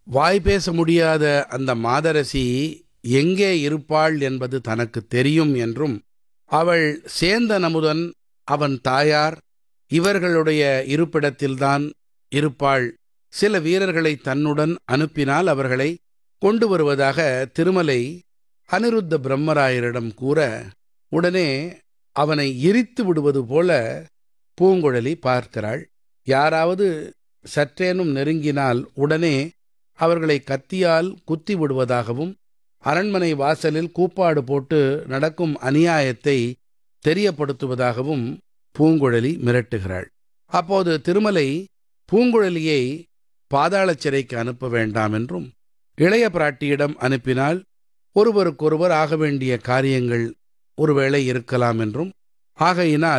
வாய் பேச முடியாத அந்த மாதரசி எங்கே இருப்பாள் என்பது தனக்கு தெரியும் என்றும் அவள் சேந்தன் அமுதன் அவன் தாயார் இவர்களுடைய இருப்பிடத்தில்தான் இருப்பாள் சில வீரர்களை தன்னுடன் அனுப்பினால் அவர்களை கொண்டு வருவதாக திருமலை அனிருத்த பிரம்மராயரிடம் கூற உடனே அவனை எரித்து விடுவது போல பூங்குழலி பார்க்கிறாள் யாராவது சற்றேனும் நெருங்கினால் உடனே அவர்களை கத்தியால் குத்தி விடுவதாகவும் அரண்மனை வாசலில் கூப்பாடு போட்டு நடக்கும் அநியாயத்தை தெரியப்படுத்துவதாகவும் பூங்குழலி மிரட்டுகிறாள் அப்போது திருமலை பூங்குழலியை பாதாள சிறைக்கு அனுப்ப வேண்டாம் என்றும் இளைய பிராட்டியிடம் அனுப்பினால் ஒருவருக்கொருவர் ஆக வேண்டிய காரியங்கள் ஒருவேளை இருக்கலாம் என்றும் ஆகையினால்